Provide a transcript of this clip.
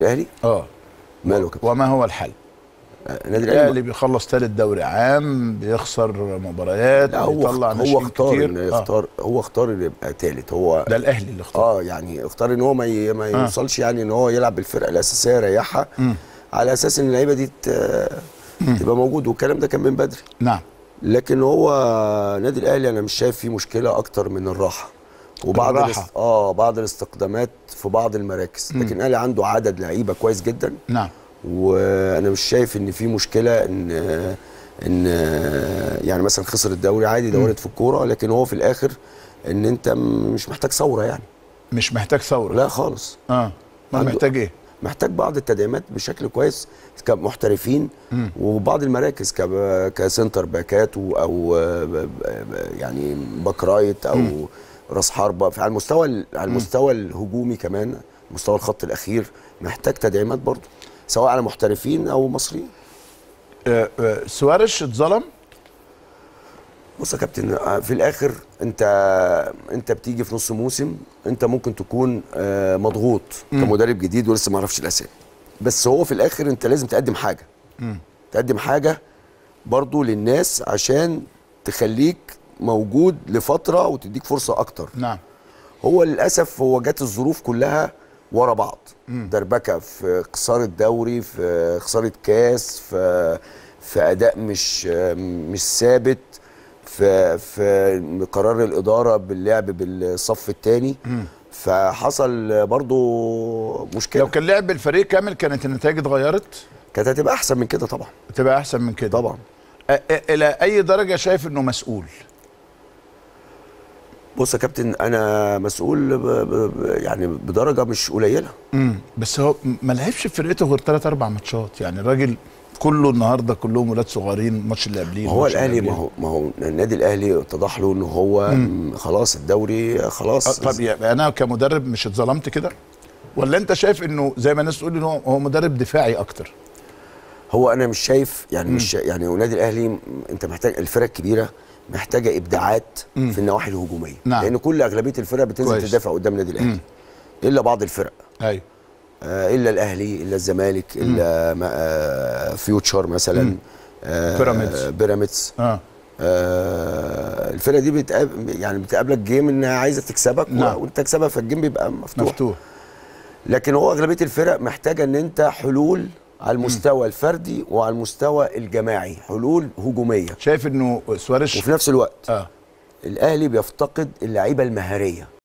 الاهلي اه ماله يا كابتن وما هو الحل؟ النادي الاهلي الاهلي بيخلص ثالث دوري عام بيخسر مباريات لا هو بيطلع هو ناشئين اختار كتير. ان آه. يختار هو اختار ان يبقى ثالث هو ده الاهلي اللي اختار اه يعني اختار ان هو ما ي- ما يوصلش يعني ان هو يلعب بالفرقه الاساسيه يريحها على اساس ان اللعيبه دي ت- تبقى موجود والكلام ده كان من بدري نعم لكن هو نادي الاهلي انا مش شايف فيه مشكله اكتر من الراحه وبعض الراحة. الاست... اه بعض الاستقدامات في بعض المراكز لكن الاهلي عنده عدد لعيبه كويس جدا نعم وانا مش شايف ان في مشكله ان ان يعني مثلا خسر الدوري عادي ده وارد في الكوره لكن هو في الاخر ان انت م- مش محتاج ثوره يعني مش محتاج ثوره لا خالص اه ما عنده- محتاج ايه؟ محتاج بعض التدعيمات بشكل كويس كمحترفين وبعض المراكز ك- كسنتر باكات و- او ب- ب- يعني باك رايت او راس حربه على المستوى ال- على المستوى الهجومي كمان مستوى الخط الاخير محتاج تدعيمات برضه سواء على محترفين او مصريين آه آه سوارش اتظلم بص يا كابتن آه، في الاخر انت انت بتيجي في نص موسم انت ممكن تكون آه، مضغوط كمدرب جديد ولسه ما اعرفش الاسامي بس هو في الاخر انت لازم تقدم حاجه تقدم حاجه برضو للناس عشان تخليك موجود لفتره وتديك فرصه اكتر نعم هو للاسف هو جت الظروف كلها ورا بعض دربكه في خساره دوري في خساره كاس في في اداء مش مش ثابت في في قرار الاداره باللعب بالصف الثاني فحصل برضو مشكله لو كان لعب بالفريق كامل كانت النتائج اتغيرت كانت هتبقى احسن من كده طبعا تبقى احسن من كده طبعا آه آه الى اي درجه شايف انه مسؤول؟ بص يا كابتن انا مسؤول ب ب ب يعني بدرجه مش قليله امم بس هو ما لعبش في فرقته غير ثلاث اربع ماتشات يعني الراجل كله النهارده كلهم ولاد صغيرين الماتش اللي قبليه ما هو الماتش اللي الاهلي ما قبليه. هو ما هو النادي الاهلي اتضح له ان هو م- خلاص الدوري خلاص آه، طب يعني انا كمدرب مش اتظلمت كده ولا انت شايف انه زي ما الناس تقول ان هو هو مدرب دفاعي اكتر هو انا مش شايف يعني مش شا- يعني النادي الاهلي م- انت محتاج الفرق الكبيره محتاجه ابداعات في النواحي الهجوميه نعم. لان كل اغلبيه الفرق بتنزل كويس. تدافع قدام النادي الاهلي الا بعض الفرق ايوه آه الا الاهلي الا الزمالك الا ما- آه فيوتشر مثلا آه بيراميدز. بيراميدز اه آه الفرقه دي بتقابل يعني بتقابلك جيم انها عايزه تكسبك و- نعم. وانت تكسبها فالجيم بيبقى مفتوح, مفتوح لكن هو اغلبيه الفرق محتاجه ان انت حلول على المستوى الفردي وعلى المستوى الجماعي حلول هجوميه شايف انه سوارش وفي نفس الوقت اه الاهلي بيفتقد اللعيبه المهاريه